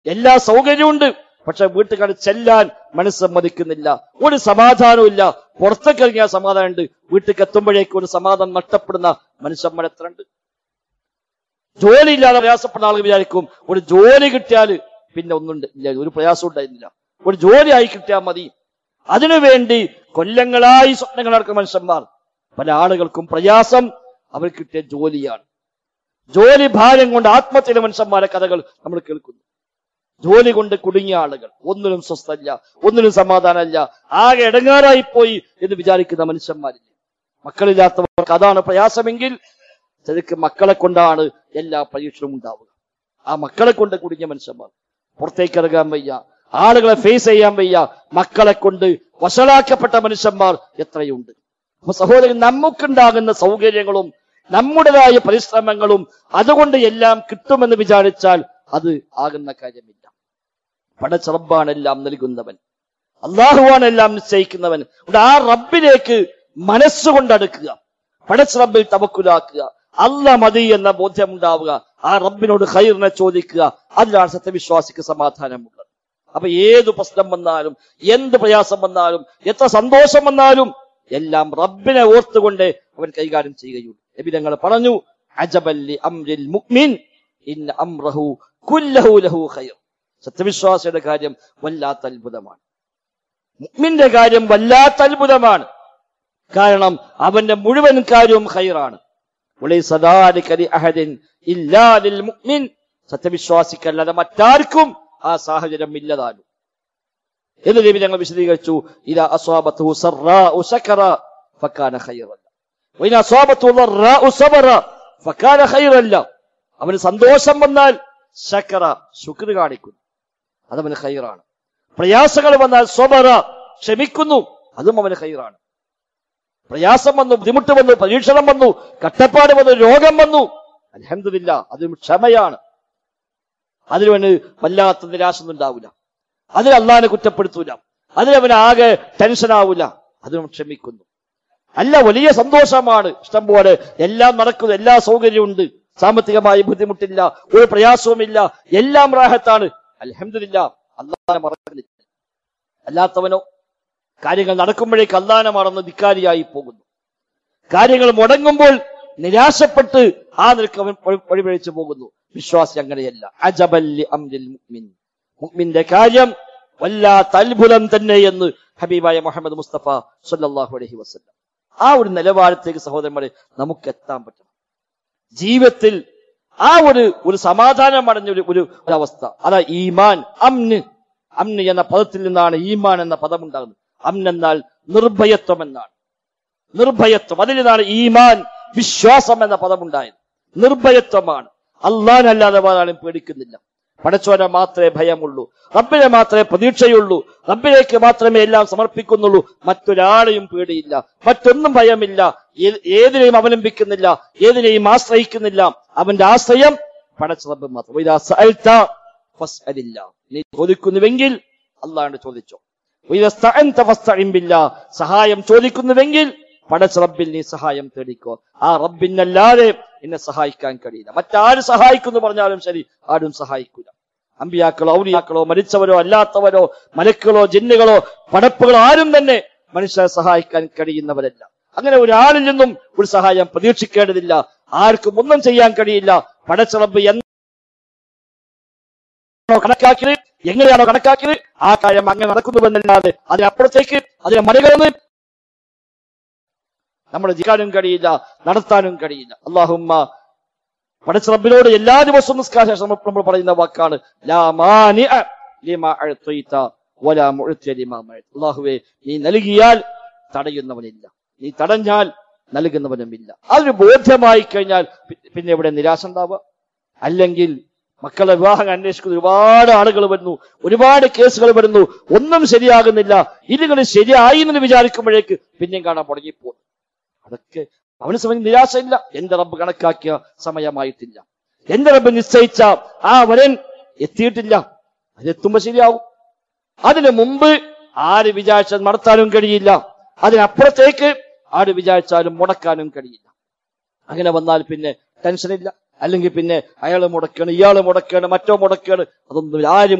എല്ലാ സൗകര്യമുണ്ട് പക്ഷെ വീട്ടുകാർ ചെല്ലാൻ മനസ്സമ്മതിക്കുന്നില്ല ഒരു സമാധാനവും ഇല്ല പുറത്തേക്ക് ഇറങ്ങിയ സമാധാനമുണ്ട് വീട്ടിലേക്ക് എത്തുമ്പോഴേക്കും ഒരു സമാധാനം നഷ്ടപ്പെടുന്ന മനുഷ്യന്മാർ എത്ര ഉണ്ട് ജോലിയില്ലാതെ പ്രയാസപ്പെടുന്ന ആളുകൾ വിചാരിക്കും ഒരു ജോലി കിട്ടിയാൽ പിന്നെ ഒന്നും ഇല്ല ഒരു പ്രയാസം ഉണ്ടായിരുന്നില്ല ഒരു ജോലി ആയി കിട്ടിയാൽ മതി അതിനുവേണ്ടി കൊല്ലങ്ങളായി സ്വപ്നങ്ങൾ നടക്കുന്ന മനുഷ്യന്മാർ പല ആളുകൾക്കും പ്രയാസം അവർ കിട്ടിയ ജോലിയാണ് ജോലി ഭാരം കൊണ്ട് ആത്മഹത്യയിലെ മനുഷ്യന്മാരെ കഥകൾ നമ്മൾ കേൾക്കുന്നു ജോലി കൊണ്ട് കുടുങ്ങിയ ആളുകൾ ഒന്നിനും സ്വസ്ഥല്ല ഒന്നിനും സമാധാനമല്ല ആകെ ഇടങ്ങാറായി പോയി എന്ന് വിചാരിക്കുന്ന മനുഷ്യന്മാരില്ല മക്കളില്ലാത്തവർക്ക് അതാണ് പ്രയാസമെങ്കിൽ ശരിക്കും മക്കളെ കൊണ്ടാണ് എല്ലാ പരീക്ഷണവും ഉണ്ടാവുക ആ മക്കളെ കൊണ്ട് കുടുങ്ങിയ മനുഷ്യന്മാർ പുറത്തേക്ക് ഇറങ്ങാൻ വയ്യ ആളുകളെ ഫേസ് ചെയ്യാൻ വയ്യ മക്കളെ കൊണ്ട് വഷളാക്കപ്പെട്ട മനുഷ്യന്മാർ എത്രയുണ്ട് അപ്പൊ സഹോദരൻ നമുക്കുണ്ടാകുന്ന സൗകര്യങ്ങളും നമ്മുടേതായ പരിശ്രമങ്ങളും അതുകൊണ്ട് എല്ലാം കിട്ടുമെന്ന് വിചാരിച്ചാൽ അത് ആകുന്ന കാര്യമില്ല പടച്ചറബാണ് എല്ലാം നൽകുന്നവൻ അള്ളാഹുവാണ് എല്ലാം നിശ്ചയിക്കുന്നവൻ അതുകൊണ്ട് ആ റബ്ബിലേക്ക് മനസ്സുകൊണ്ട് അടുക്കുക പടച്ചറബിൽ തവക്കുലാക്കുക അല്ല മതി എന്ന ബോധ്യമുണ്ടാവുക ആ റബ്ബിനോട് ഖൈറിനെ ചോദിക്കുക അതിലാണ് സത്യവിശ്വാസിക്ക് സമാധാനമുള്ളത് അപ്പൊ ഏത് പ്രശ്നം വന്നാലും എന്ത് പ്രയാസം വന്നാലും എത്ര സന്തോഷം വന്നാലും എല്ലാം റബ്ബിനെ ഓർത്തുകൊണ്ട് അവൻ കൈകാര്യം ചെയ്യുകയുള്ളൂ നബി ഞങ്ങൾ പറഞ്ഞു അജബല്ലി അംരിൽ മുഅ്മിൻ ഇന്ന അംറഹു കുല്ലഹു ലഹു ഖൈർ സത്യവിശ്വാസിയുടെ കാര്യം വല്ലാത്ത അത്ഭുതമാണ് മുഅ്മിന്റെ കാര്യം വല്ലാത്ത അത്ഭുതമാണ് കാരണം അവന്റെ മുഴുവൻ കാര്യവും ഖൈറാണ് വലൈസ ذلك لأحد إلا للمؤمن സത്യവിശ്വാസിക്കല്ലാതെ മറ്റാർക്കും ആ സാഹചര്യം ഇല്ലതാനും എന്ന് നബി ഞങ്ങൾ വിശദീകരിച്ചു ഇതാ അസ്വാബത്തു സറാഉ ശകറ ഫക്കാന ഖൈറൻ വഇന അസ്വാബത്തു ളറാഉ സബറ ഫക്കാന ഖൈറൻ ല അവന് സന്തോഷം വന്നാൽ ശകറ ശുക്ർ കാണിക്കുന്നു അതവന് ഖൈറാണ് പ്രയാസങ്ങൾ വന്നാൽ സ്വബറ ക്ഷമിക്കുന്നു അതും അവന് ഖൈറാണ് പ്രയാസം വന്നു ബുദ്ധിമുട്ട് വന്നു പരീക്ഷണം വന്നു കട്ടപ്പാട് വന്നു രോഗം വന്നു അലഹമില്ല അതും ക്ഷമയാണ് അതിനവന് വല്ലാത്ത നിരാശ ഒന്നും ഉണ്ടാവില്ല അതിൽ അള്ളാഹിനെ കുറ്റപ്പെടുത്തൂല അതിലവന് ആകെ ടെൻഷൻ ആവൂല അതിനും ക്ഷമിക്കുന്നു അല്ല വലിയ സന്തോഷമാണ് ഇഷ്ടം പോലെ എല്ലാം നടക്കുന്നു എല്ലാ സൗകര്യവും ഉണ്ട് സാമ്പത്തികമായി ബുദ്ധിമുട്ടില്ല ഒരു പ്രയാസവുമില്ല എല്ലാം റാഹത്താണ് അലഹമില്ല അള്ളാഹിനെ മറക്കുന്നില്ല അല്ലാത്തവനോ കാര്യങ്ങൾ നടക്കുമ്പോഴേക്ക് അള്ളാഹിനെ മറന്ന് ധിക്കാരിയായി പോകുന്നു കാര്യങ്ങൾ മുടങ്ങുമ്പോൾ നിരാശപ്പെട്ട് ആ നിൽക്ക് അവൻ വഴി- വഴിപിഴച്ചു പോകുന്നു വിശ്വാസി അങ്ങനെയല്ല അജബല്ലി അംരിൽ മുഅ്മിൻ മുഅ്മിന്റെ കാര്യം വല്ലാത്ത അത്ഭുതം തന്നെ എന്ന് ഹബീബായ മുഹമ്മദ് മുസ്തഫ സല്ലല്ലാഹു അലൈഹി വസല്ലം ആ ഒരു നിലവാരത്തേക്ക് സഹോദരന്മാരെ നമുക്ക് എത്താൻ പറ്റണം ജീവിതത്തിൽ ആ ഒരു ഒരു സമാധാനം അടഞ്ഞ ഒരു ഒരു ഒരവസ്ഥ അതാ ഈമാൻ അമ്ന് അമ്ന് എന്ന പദത്തിൽ നിന്നാണ് ഈമാൻ എന്ന പദം ഉണ്ടാകുന്നത് അമ്ൻ എന്നാൽ നിർഭയത്വം എന്നാണ് നിർഭയത്വം അതിൽ നിന്നാണ് ഈമാൻ വിശ്വാസം എന്ന പദമുണ്ടായത് നിർഭയത്വമാണ് അള്ളാനല്ലാതെ വേറാളും പേടിക്കുന്നില്ല പടച്ചോനെ മാത്രമേ ഭയമുള്ളൂ റബ്ബിനെ മാത്രമേ പ്രതീക്ഷയുള്ളൂ റബ്ബിലേക്ക് മാത്രമേ എല്ലാം സമർപ്പിക്കുന്നുള്ളൂ മറ്റൊരാളെയും പേടിയില്ല മറ്റൊന്നും ഭയമില്ല ഏ- ഏതിനെയും അവലംബിക്കുന്നില്ല ഏതിനെയും ആശ്രയിക്കുന്നില്ല അവന്റെ ആശ്രയം പടച്ച റബ്ബ് മാത്രം ഇതാ സഅൽത ഫസ്അലില്ല. നീ ചോദിക്കുന്നുവെങ്കിൽ അള്ളാഹ് ചോദിച്ചോ وإذا استعنت فاستعن بالله. സഹായം ചോദിക്കുന്നുവെങ്കിൽ പടച്ച റബ്ബിൽ നീ സഹായം തേടിക്കോ ആ റബ്ബിനല്ലാതെ എന്നെ സഹായിക്കാൻ കഴിയില്ല മറ്റാര് സഹായിക്കുന്നു പറഞ്ഞാലും ശരി ആരും സഹായിക്കില്ല അമ്പിയാക്കളോ ഔലിയാക്കളോ മരിച്ചവരോ അല്ലാത്തവരോ മലക്കുകളോ ജിന്നുകളോ പടപ്പുകളോ ആരും തന്നെ മനുഷ്യരെ സഹായിക്കാൻ കഴിയുന്നവരല്ല അങ്ങനെ ഒരാളിൽ നിന്നും ഒരു സഹായം പ്രതീക്ഷിക്കേണ്ടതില്ല ആർക്കും ഒന്നും ചെയ്യാൻ കഴിയില്ല പടച്ച റബ്ബ് എന്താണോ കണക്കാക്കിയത് എങ്ങനെയാണോ കണക്കാക്കിയത് ആ കാര്യം അങ്ങനെ നടക്കുന്നുവെന്നല്ലാതെ അതിനപ്പുറത്തേക്ക് അതിനെ മറികടന്ന് നമ്മുടെ ജീവിക്കാനും കഴിയില്ല നടത്താനും കഴിയില്ല അള്ളാഹുമ്മ പടച്ച റബ്ബിനോട് എല്ലാ ദിവസവും നിസ്കാര ശേഷം നമ്മൾ നമ്മൾ പറയുന്ന വാക്കാണ് ലാ മാനിഅ ലിമാ അഅ്തൈത വലാ മുഅ്തിയ ലിമാ മഅ്ത. അള്ളാഹുവേ നീ നൽകിയാൽ തടയുന്നവനില്ല നീ തടഞ്ഞാൽ നൽകുന്നവനുമില്ല അതൊരു ബോധ്യമായി കഴിഞ്ഞാൽ പി- പിന്നെ ഇവിടെ നിരാശ ഉണ്ടാവുക അല്ലെങ്കിൽ മക്കളെ വിവാഹം അന്വേഷിക്കുന്ന ഒരുപാട് ആളുകൾ വരുന്നു ഒരുപാട് കേസുകൾ വരുന്നു ഒന്നും ശരിയാകുന്നില്ല ഇതുങ്ങൾ ശരിയായി എന്ന് വിചാരിക്കുമ്പോഴേക്ക് പിന്നെയും കാണാൻ തുടങ്ങിപ്പോകും അതൊക്കെ അവന് സമയം നിരാശയില്ല എന്റെ റബ്ബ് കണക്കാക്കിയ സമയമായിട്ടില്ല എന്റെ റബ്ബ് നിശ്ചയിച്ച ആ വരൻ എത്തിയിട്ടില്ല അതെത്തുമ്പോ ശരിയാവും അതിനു മുമ്പ് ആര് വിചാരിച്ചാൽ നടത്താനും കഴിയില്ല അതിനപ്പുറത്തേക്ക് ആര് വിചാരിച്ചാലും മുടക്കാനും കഴിയില്ല അങ്ങനെ വന്നാൽ പിന്നെ ടെൻഷനില്ല അല്ലെങ്കിൽ പിന്നെ അയാൾ മുടക്കാണ് ഇയാൾ മുടക്കാണ് മറ്റോ മുടക്കാണ് അതൊന്നും ആരും